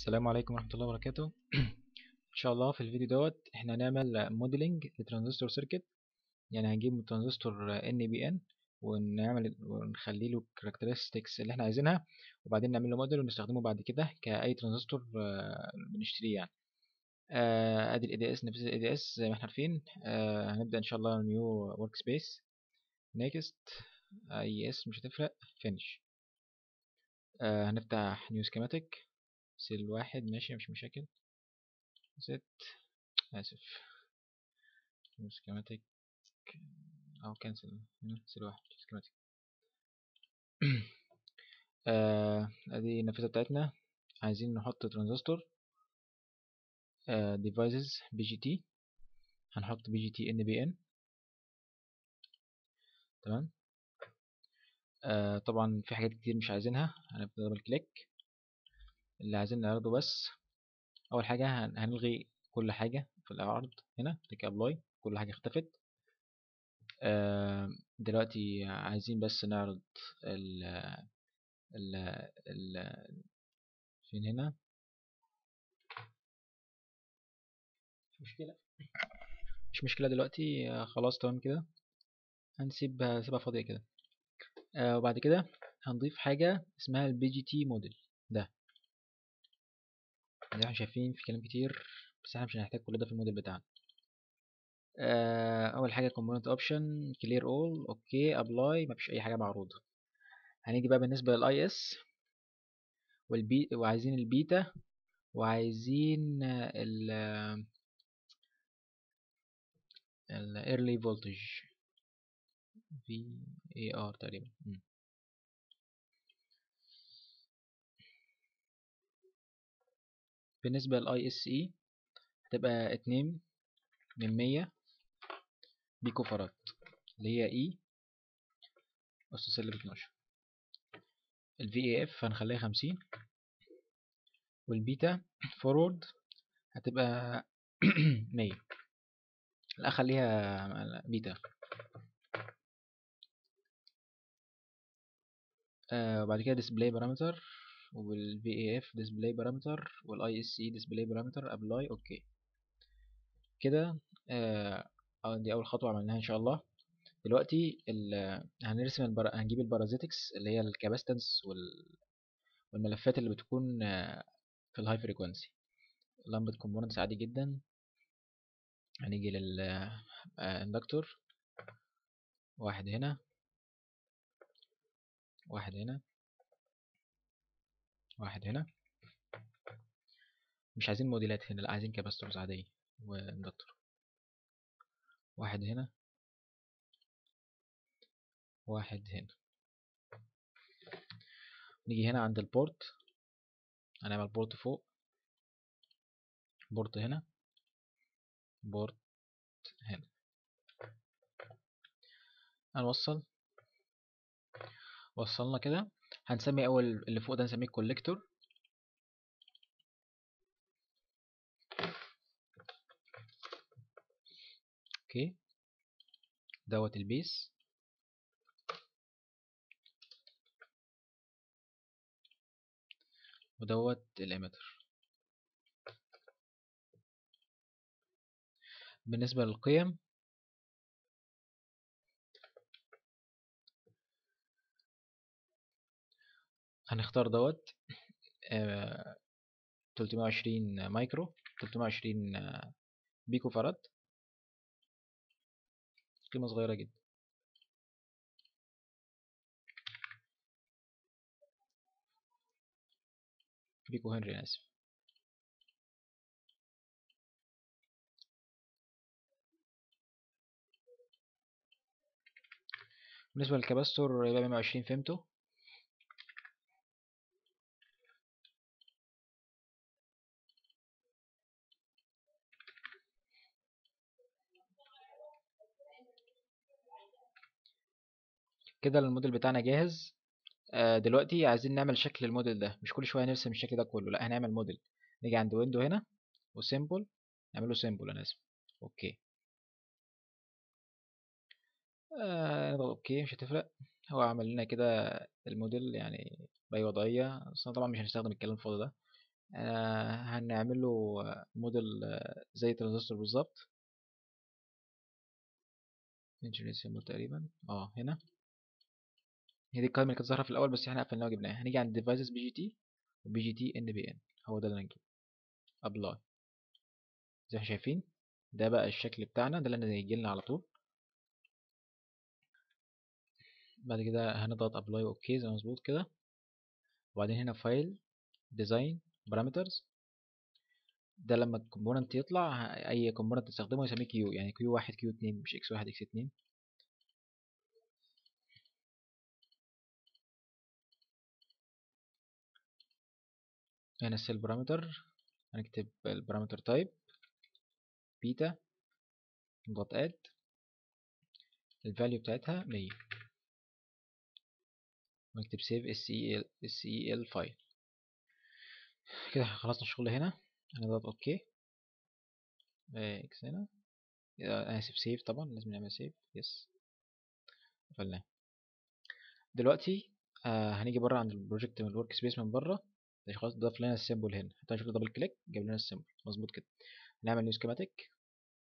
السلام عليكم ورحمة الله وبركاته إن شاء الله في الفيديو دوت إحنا هنعمل موديلنج لترانزستور سيركت يعني هنجيب من ترانزستور NBN ونعمل ونخلي له characteristics اللي إحنا عايزينها وبعدين نعمل له موديل ونستخدمه بعد كده كأي ترانزستور بنشتريه يعني آه، ادي ال ADS نفس ال ADS زي ما احنا عارفين آه، هنبدأ ان شاء الله نيو ورك سبيس نيكست اي اس مش هتفرق فينش آه، هنفتح نيو سكيماتيك سيل واحد ماشي مش مشاكل ست اسف نيو سكيماتيك او كنسل هنا سيل واحد سكيماتيك ادي النافذة بتاعتنا عايزين نحط ترانزستور ديفايسز بي جي تي هنحط بي جي تي ان بي ان تمام آه طبعا في حاجات كتير مش عايزينها هنبدا دبل كليك اللي عايزين نعرضه بس اول حاجه هنلغي كل حاجه في العرض هنا كليك ابلاي كل حاجه اختفت آه دلوقتي عايزين بس نعرض ال ال ال فين هنا مش مشكله مش مشكله دلوقتي آه خلاص تمام كده هنسيب هسيبها فاضيه كده آه وبعد كده هنضيف حاجه اسمها البي جي تي موديل ده زي ما احنا شايفين في كلام كتير بس احنا مش هنحتاج كل ده في الموديل بتاعنا آه اول حاجه component option clear all اوكي apply مفيش اي حاجه معروضه هنيجي بقى بالنسبه للاي اس والبي وعايزين البيتا وعايزين ال ال early voltage في اي ار تقريبا م. بالنسبة للاي اس اي هتبقى اتنين من مية بيكو فراد اللي هي اي أس سالب اتناشر ال VAF هنخليها خمسين والبيتا فورورد هتبقى مية لا خليها بيتا آه وبعد كده display parameter وال VAF display parameter وال ISC display parameter apply اوكي كده آه دي اول خطوة عملناها ان شاء الله دلوقتي هنرسم البر... هنجيب البارازيتكس اللي هي الكاباستنس وال... والملفات اللي بتكون آه في الهاي فريكوانسي لمبة كومبوننتس عادي جدا هنيجي لل اندكتور واحد هنا واحد هنا واحد هنا مش عايزين موديلات هنا لا عايزين كاباستورز عادية واندكتور واحد هنا واحد هنا نيجي هنا عند البورت هنعمل بورت فوق بورت هنا بورت هنا هنوصل وصلنا كده هنسمي اول اللي فوق ده نسميه كوليكتور اوكي دوت البيس ودوت الاميتر بالنسبة للقيم هنختار دوت آه 320 مايكرو 320 آه بيكو فراد قيمة صغيرة جدا بيكو هنري أنا آسف بالنسبة للكباستور يبقى 120 فيمتو كده الموديل بتاعنا جاهز آه دلوقتي عايزين نعمل شكل الموديل ده مش كل شويه نرسم الشكل ده كله لا هنعمل موديل نيجي عند ويندو هنا وسيمبل نعمله سيمبل انا اسف اوكي آه نضغط اوكي مش هتفرق هو عمل لنا كده الموديل يعني باي وضعيه بس طبعا مش هنستخدم الكلام الفاضي ده آه هنعمل له موديل آه زي ترانزستور بالظبط انجينير سيمبل تقريبا اه هنا هي دي القائمه اللي كانت ظاهره في الاول بس احنا قفلناها وجبناها هنيجي عند ديفايسز بي جي تي وبي جي تي ان بي ان هو ده اللي هنجيبه ابلاي زي ما شايفين ده بقى الشكل بتاعنا ده اللي هيجي لنا على طول بعد كده هنضغط ابلاي اوكي زي مظبوط كده وبعدين هنا فايل ديزاين بارامترز ده لما الكومبوننت يطلع اي كومبوننت تستخدمه يسميه كيو يعني كيو واحد كيو اتنين مش اكس واحد اكس اتنين هنا السيل بارامتر هنكتب البارامتر تايب بيتا دوت اد الفاليو بتاعتها 100 ونكتب سيف اس اي ال اس اي ال فايل كده خلصنا الشغل هنا هنضغط اوكي اكس هنا اسف سيف طبعا لازم نعمل سيف يس قفلناه دلوقتي آه هنيجي بره عند البروجكت من الورك سبيس من بره خلاص ضاف لنا السيمبل هنا حتى نشوف دبل كليك جاب لنا السيمبل مظبوط كده نعمل نيو سكيماتيك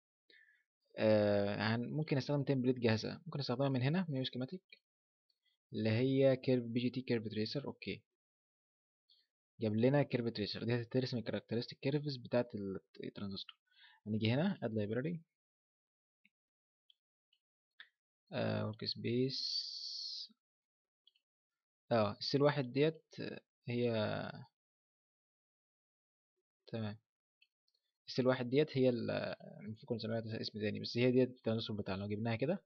آه ممكن نستخدم تمبليت جاهزه ممكن نستخدمها من هنا نيو سكيماتيك اللي هي كيرف بي جي تي كيرف تريسر اوكي جاب لنا كيرف تريسر دي هترسم الكاركترستيك كيرفز بتاعت الترانزستور هنيجي هنا اد لايبراري ورك سبيس اه السيل واحد ديت هي تمام السيل واحد ديت هي المفروض كنا سميناها اسم تاني بس هي ديت الترانزستور بتاعنا لو جبناها كده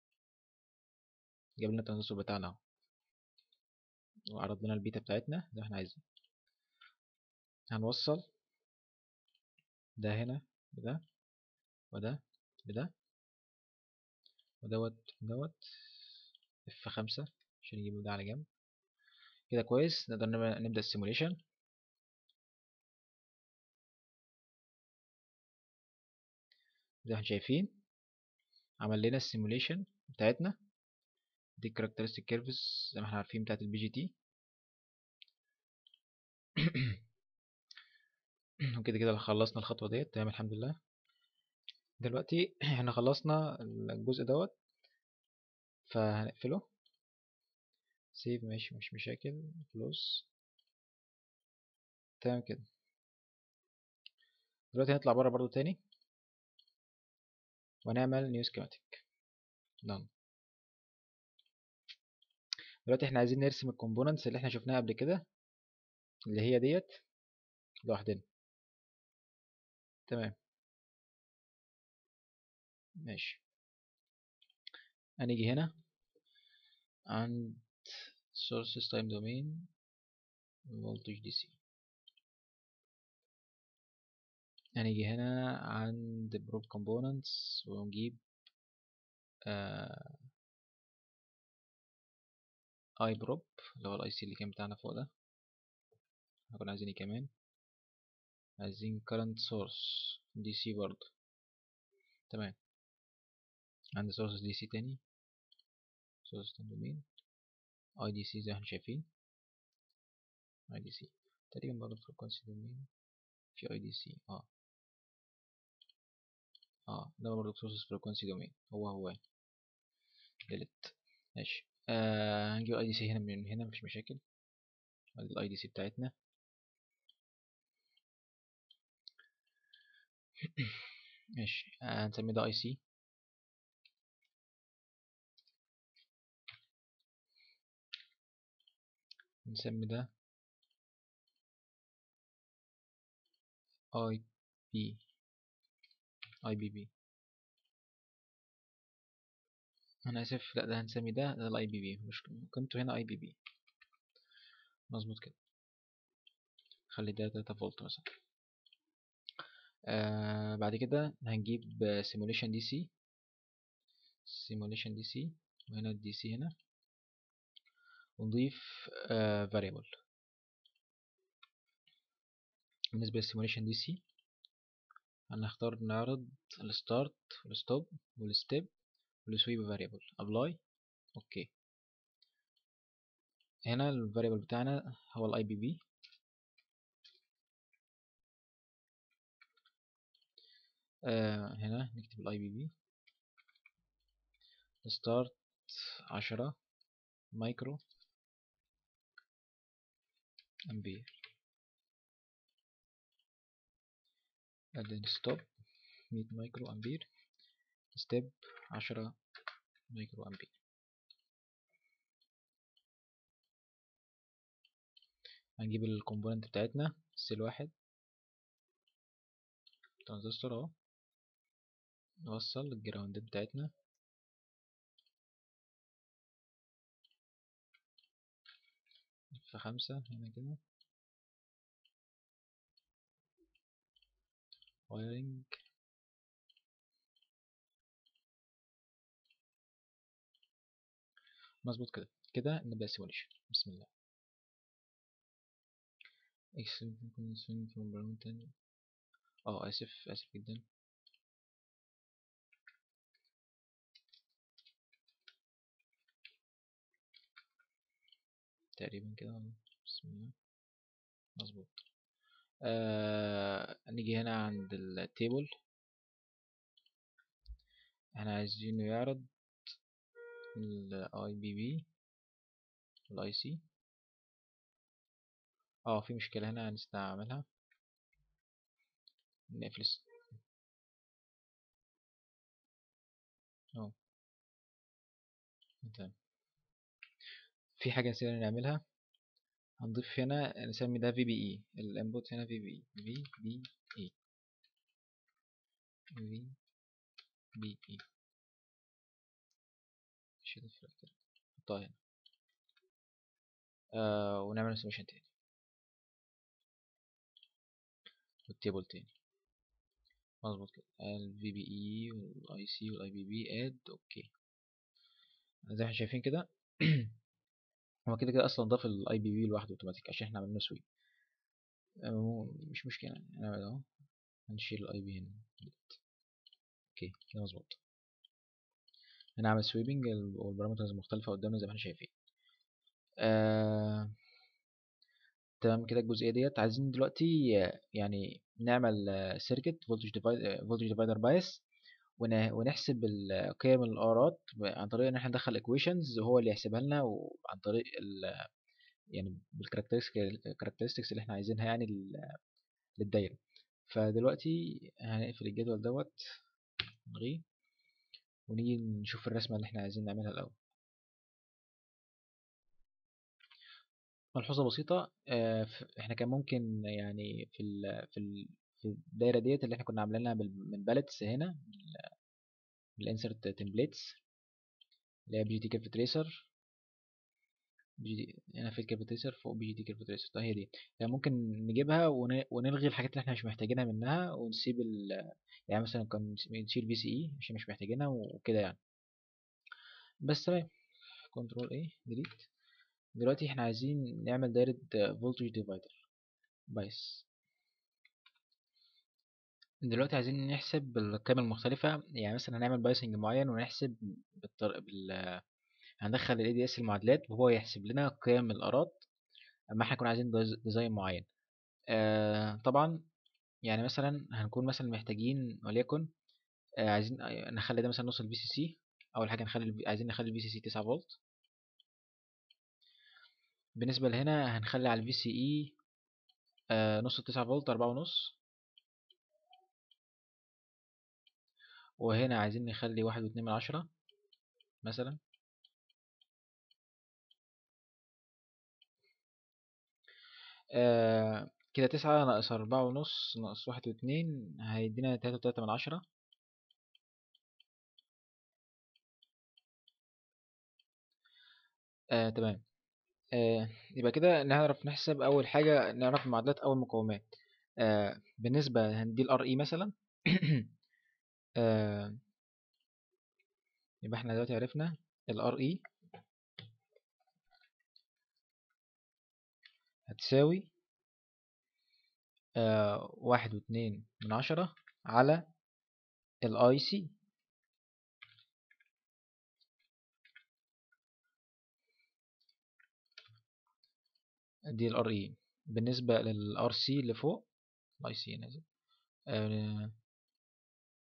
جاب لنا الترانزستور بتاعنا اهو وعرض لنا البيتا بتاعتنا زي ما احنا عايزين هنوصل ده هنا بده وده بده ودوت دوت اف خمسة عشان نجيب ده على جنب كده كويس نقدر نبدأ السيموليشن زي ما احنا شايفين عمل لنا السيموليشن بتاعتنا دي الكاركترستيك كيرفز زي ما احنا عارفين بتاعت البي جي تي وكده كده خلصنا الخطوة ديت تمام الحمد لله دلوقتي احنا خلصنا الجزء دوت فهنقفله سيف ماشي مش مشاكل كلوز تمام كده دلوقتي هنطلع بره برضو تاني ونعمل نيو سكيماتيك done دلوقتي احنا عايزين نرسم الكومبوننتس اللي احنا شفناها قبل كده اللي هي ديت لوحدنا تمام ماشي هنيجي هنا عند sources time domain voltage DC هنيجي هنا عند probe components ونجيب آه اي بروب اللي هو الاي سي اللي كان بتاعنا فوق ده هنكون عايزين ايه كمان عايزين current source DC برضه تمام عندي sources DC تاني source time domain اي دي سي زي ما احنا شايفين اي دي سي تقريبا برضه frequency domain في اي دي سي اه اه ده برضه sources frequency domain هو هو delete ماشي آه هنجيب الاي دي سي هنا من هنا مفيش مشاكل ادي الاي دي سي بتاعتنا ماشي آه هنسمي ده اي سي نسمي ده اي بي اي بي بي انا اسف لا ده هنسمي ده ده الاي بي بي مش قيمته هنا اي بي بي مظبوط كده خلي ده 3 فولت مثلا آه بعد كده هنجيب سيموليشن دي سي سيموليشن دي سي وهنا الدي سي هنا ونضيف آه variable بالنسبة للسيموليشن دي سي هنختار نعرض الستارت والستوب والستيب والسويب variable apply اوكي هنا الفاريبل بتاعنا هو الاي بي بي آه هنا نكتب الاي بي بي ستارت عشرة مايكرو امبير بعدين ستوب مية مايكرو امبير ستيب عشرة مايكرو امبير هنجيب الكومبوننت بتاعتنا سيل واحد ترانزستور اهو نوصل الجراوندات بتاعتنا في خمسة هنا كده وايرنج مظبوط كده كده نبدأ سيموليشن بسم الله اه اسف اسف جدا تقريبا كده بسم الله مظبوط آه نيجي هنا عند التيبل احنا عايزينه يعرض الاي بي بي الاي سي اه في مشكلة هنا هنستعملها نقفل اهو تمام في حاجة نسينا نعملها هنضيف هنا نسمي ده في بي اي الانبوت هنا في بي اي في بي اي في بي اي شيل الفرق كده نحطها هنا آه ونعمل سميشن تاني والتيبل تاني مظبوط كده ال في بي اي والاي سي والاي بي بي اد اوكي زي ما احنا شايفين كده هو كده كده اصلا ضاف الاي بي بي لوحده اوتوماتيك عشان احنا عملنا سويب مش مشكله يعني هنعمل اهو هنشيل الاي بي هنا اوكي كده مظبوط هنعمل سويبنج والبارامترز مختلفه قدامنا زي ما احنا شايفين آه... تمام كده الجزئيه ديت عايزين دلوقتي يعني نعمل سيركت فولتج ديفايدر فولتج ديفايدر بايس ونحسب قيم الارات عن طريق ان احنا ندخل equations هو اللي يحسبها لنا وعن طريق ال يعني بالكاركترستكس اللي احنا عايزينها يعني للدايره فدلوقتي هنقفل الجدول دوت نلغيه ونيجي نشوف الرسمه اللي احنا عايزين نعملها الاول ملحوظه بسيطه احنا كان ممكن يعني في ال في ال في الدايره ديت اللي احنا كنا عاملينها من باليتس هنا بالانسرت تمبليتس اللي هي بي جي تي كيرف تريسر بي جي هنا في الكيرف تريسر فوق بي جي تي كيرف تريسر طيب هي دي يعني ممكن نجيبها ونلغي الحاجات اللي احنا مش محتاجينها منها ونسيب ال يعني مثلا كان نشيل في سي اي عشان مش محتاجينها وكده يعني بس تمام كنترول ايه ديليت دلوقتي احنا عايزين نعمل دايرة فولتج ديفايدر بايس دلوقتي عايزين نحسب القيم المختلفة يعني مثلا هنعمل بايسنج معين ونحسب بالطر... بال هندخل ال ADS المعادلات وهو يحسب لنا قيم الارات اما احنا كنا عايزين ديزاين معين آه طبعا يعني مثلا هنكون مثلا محتاجين وليكن آه عايزين نخلي ده مثلا نص الفي سي سي اول حاجه نخلي عايزين نخلي الفي سي سي 9 فولت بالنسبه لهنا هنخلي على الفي سي اي آه نص 9 فولت أربعة ونص وهنا عايزين نخلي واحد واتنين من عشرة مثلا آه كده تسعة ناقص أربعة ونص ناقص واحد واتنين هيدينا تلاتة وتلاتة من عشرة آه تمام آه يبقى كده نعرف نحسب أول حاجة نعرف معادلات أول مقاومات آه بالنسبة دي الار اي مثلا آه يبقى احنا دلوقتي عرفنا الار اي هتساوي آه واحد واتنين من عشرة على الاي سي دي الار اي بالنسبة للار سي اللي فوق الاي سي نازل آه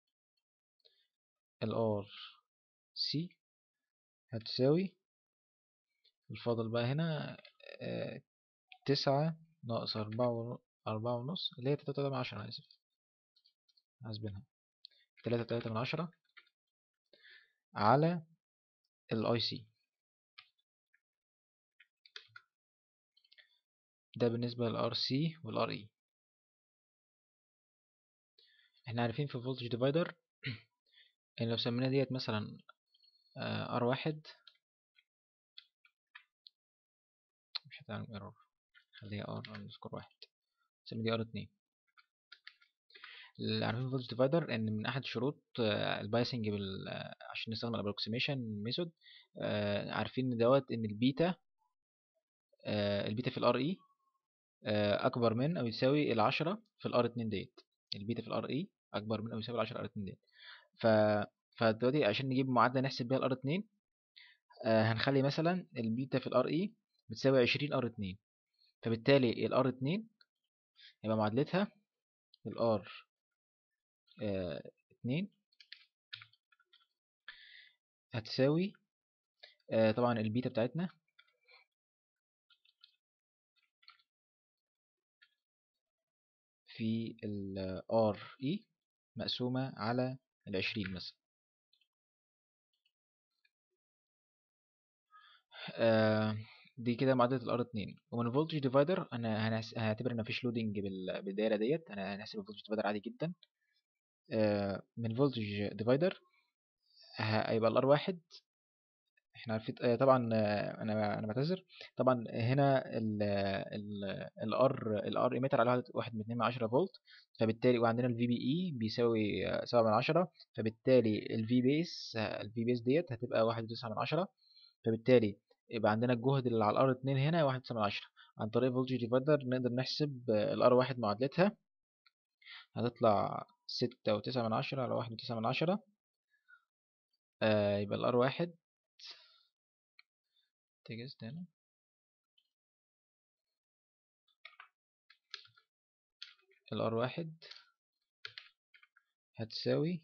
الار سي هتساوي الفاضل بقى هنا آه، تسعة ناقص أربعة ون- أربعة ونص اللي هي تلاتة وتلاتة من عشرة أنا آسف حاسبينها تلاتة وتلاتة من عشرة على الاي سي ده بالنسبة للار سي والار اي احنا عارفين في الفولتج ديفايدر ان لو سمينا ديت مثلا ار واحد مش هتعمل ايرور خليها ار اندرسكور واحد نسمي دي ار اتنين اللي عارفين الفولتج ديفايدر ان من احد شروط آه، البايسنج بال آه، عشان نستخدم الابروكسيميشن ميثود عارفين ان دوت ان البيتا آه، البيتا في الار اي اكبر من او يساوي العشرة في الار اتنين ديت البيتا في الار اي اكبر من او يساوي العشرة ار اتنين ديت ف فدلوقتي عشان نجيب معادلة نحسب بيها الار اتنين آه، هنخلي مثلا البيتا في الار اي بتساوي عشرين ار اتنين فبالتالي الار اتنين يبقى معادلتها الار اتنين هتساوي آه، طبعا البيتا بتاعتنا في ال RE مقسومة على العشرين مثلا آه، دي كده معادلة الار 2 ومن فولتج ديفايدر انا هنحس- هنعتبر ان مفيش لودنج بالدايره ديت انا هنحسب الفولتج ديفايدر عادي جدا آه، من فولتج ديفايدر هيبقى الار واحد احنا عارفين آه، طبعا آه، انا انا بعتذر طبعا هنا ال الار الار ايميتر على واحد- واحد من اتنين من عشرة فولت فبالتالي وعندنا الفي بي اي بيساوي آه، سبعة من عشرة فبالتالي الفي بيس الفي بيس ديت هتبقى واحد وتسعة من عشرة فبالتالي يبقى عندنا الجهد اللي على الار اتنين هنا واحد وتسعة من عشرة عن طريق فولتج ديفايدر نقدر نحسب الار واحد معادلتها هتطلع ستة وتسعة من عشرة على واحد وتسعة من عشرة آه يبقى الار واحد تجست هنا الار واحد هتساوي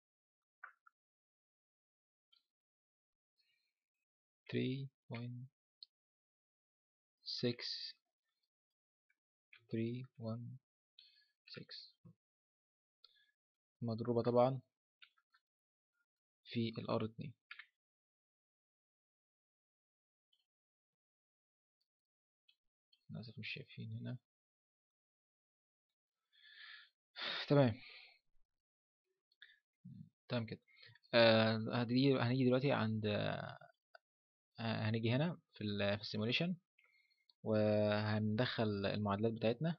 three point six three one six مضروبة طبعا في الار اتنين للأسف مش شايفين هنا تمام تمام كده آه هنيجي هنيجي دلوقتي عند آه هنيجي هنا في ال في السيموليشن وهندخل المعادلات بتاعتنا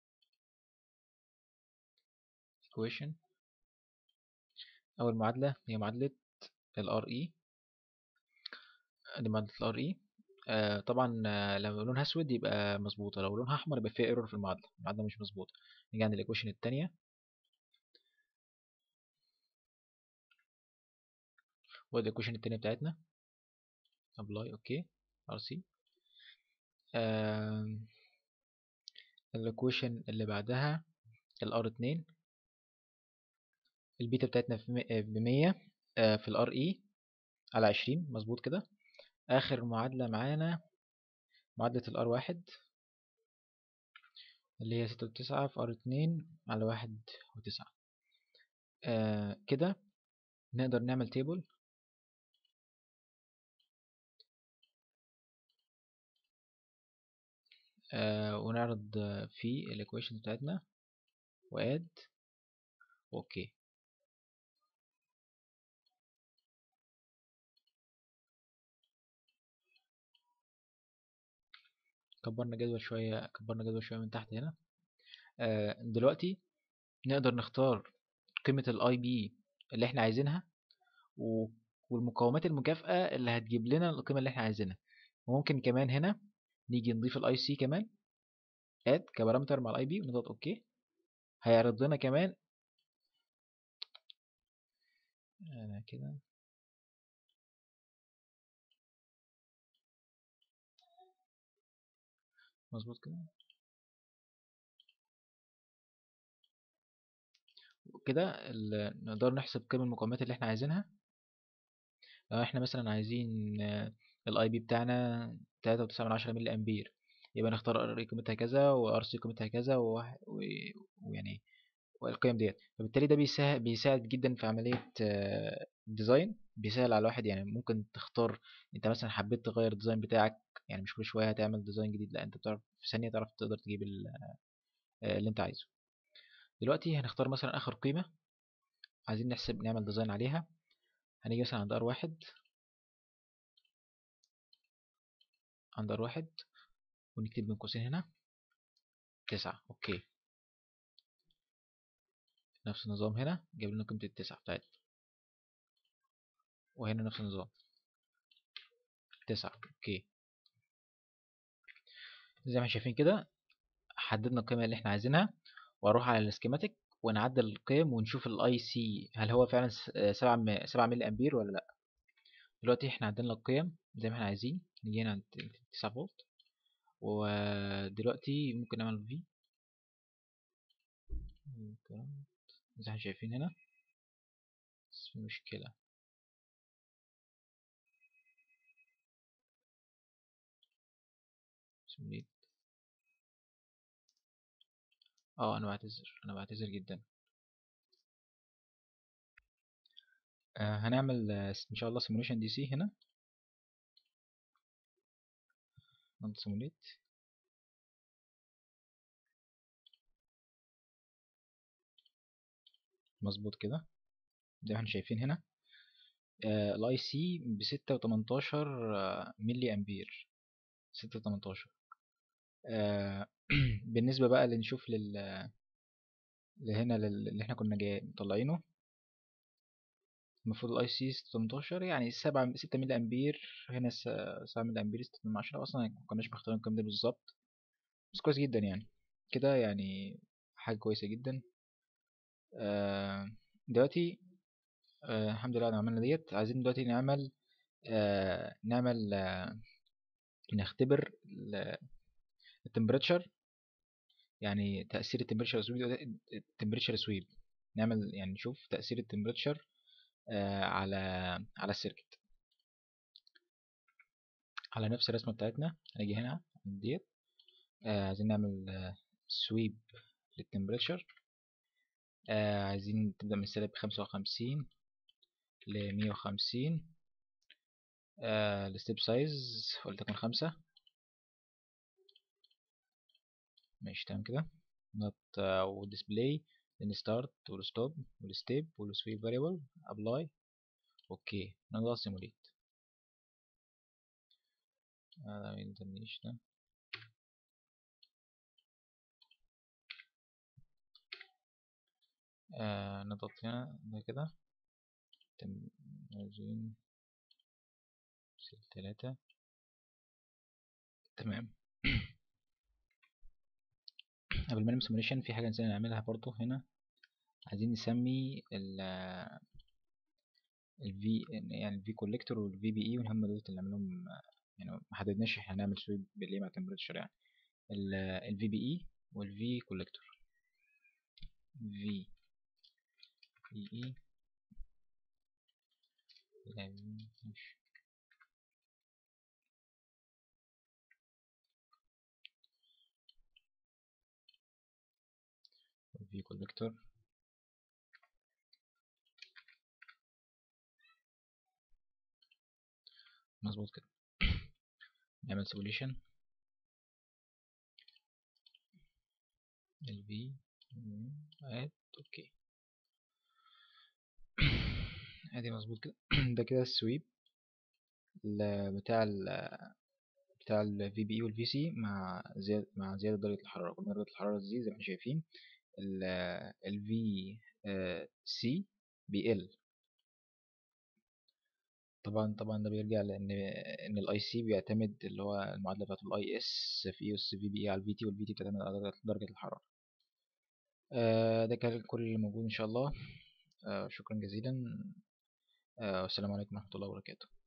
equation أول معادلة هي معادلة ال RE دي معادلة ال RE آه طبعا آه لو لونها اسود يبقى مظبوطة لو لونها أحمر يبقى فيها ايرور في المعادلة المعادلة مش مظبوطة نيجي عند الإيكويشن التانية ودي الإيكويشن التانية بتاعتنا apply اوكي RC آه الإيكويشن اللي بعدها ال R2 البيتا بتاعتنا في بمية في الار اي على عشرين مظبوط كده اخر معادلة معانا معادلة الار واحد اللي هي ستة وتسعة في ار اتنين على واحد وتسعة آه كده نقدر نعمل تيبل آه ونعرض فيه الايكويشن بتاعتنا واد اوكي كبرنا جدول شوية كبرنا جدول شوية من تحت هنا آه دلوقتي نقدر نختار قيمة الاي بي اللي احنا عايزينها و... والمقاومات المكافئة اللي هتجيب لنا القيمة اللي احنا عايزينها وممكن كمان هنا نيجي نضيف الاي سي كمان اد كبارامتر مع الاي بي ونضغط اوكي هيعرض لنا كمان انا كده مظبوط كده فوق كده نقدر نحسب قيم المقاومات اللي احنا عايزينها لو احنا مثلا عايزين الاي بي بتاعنا 3.9 ملي امبير يبقى نختار ار قيمتها كذا وار سي قيمتها كذا ويعني والقيم ديت فبالتالي ده بيساعد, بيساعد جدا في عملية الديزاين بيسهل على الواحد يعني ممكن تختار انت مثلا حبيت تغير الديزاين بتاعك يعني مش كل شوية هتعمل ديزاين جديد لا انت بتعرف في ثانية تعرف تقدر تجيب اللي انت عايزه دلوقتي هنختار مثلا اخر قيمة عايزين نحسب نعمل ديزاين عليها هنيجي مثلا عند ار واحد عند ار واحد ونكتب بين قوسين هنا تسعة اوكي نفس النظام هنا جايب لنا قيمة التسعة بتاعتنا وهنا نفس النظام تسعة اوكي زي ما شايفين كده حددنا القيمة اللي احنا عايزينها واروح على السكيماتيك ونعدل القيم ونشوف الاي سي هل هو فعلا سبعة سبعة ملي امبير ولا لا دلوقتي احنا عدلنا القيم زي ما احنا عايزين نيجي هنا عند تسعة فولت ودلوقتي ممكن نعمل في زي ما احنا شايفين هنا بس في مشكلة سميت اه انا بعتذر انا بعتذر جدا آه هنعمل آه ان شاء الله سيموليشن دي سي هنا نضغط سيموليت مظبوط كده زي ما احنا شايفين هنا آه الاي سي بستة وتمنتاشر ملي امبير ستة وتمنتاشر آه بالنسبة بقى اللي نشوف لل لهنا اللي احنا كنا جاي مطلعينه المفروض الاي سي 18 يعني 7 6 ملي امبير هنا 7 ملي امبير 6 من 10 اصلا ما كناش مختارين الكلام ده بالظبط بس كويس جدا يعني كده يعني حاجه كويسه جدا آه دلوقتي آه الحمد لله عملنا ديت عايزين دلوقتي نعمل آه نعمل آه نختبر التمبريتشر يعني تأثير التمبريتشر سويب التمبريتشر سويب نعمل يعني نشوف تأثير التمبريتشر آه على على السيركت على نفس الرسمة بتاعتنا هنيجي هنا ديت آه عايزين نعمل آه سويب للتمبريتشر آه عايزين تبدأ من سالب خمسة وخمسين لمية وخمسين آه الستيب سايز ولتكن خمسة ماشي تمام كده نوت وديسبلاي الستارت والستوب والستيب والسويب فاريبل ابلاي اوكي نضغط سيموليت هذا ما يلزمنيش ده آه نضغط هنا ده كده عايزين تلاتة تمام قبل ما نعمل سيموليشن في حاجة نسينا نعملها برضو هنا عايزين نسمي ال الفي يعني الفي كوليكتور والفي بي اي وهم دول اللي نعملهم يعني ما حددناش احنا هنعمل سويب بالايه مع تمبريتشر يعني الفي بي اي والفي كوليكتور في بي اي ماشي في كوليكتور مظبوط كده نعمل سيموليشن الفي اد اوكي ادي مظبوط كده ده كده السويب بتاع ال بتاع ال في بي اي والفي سي مع زيادة مع زيادة درجة الحرارة كل ما درجة الحرارة تزيد زي ما احنا شايفين ال في سي بيقل طبعا طبعا ده بيرجع لان ان الاي سي بيعتمد اللي هو المعادله بتاعت الاي اس في اس في بي اي على الفي تي والفي تي بتعتمد على درجه الحراره آه ده كان كل اللي موجود ان شاء الله آه شكرا جزيلا آه والسلام عليكم ورحمه الله وبركاته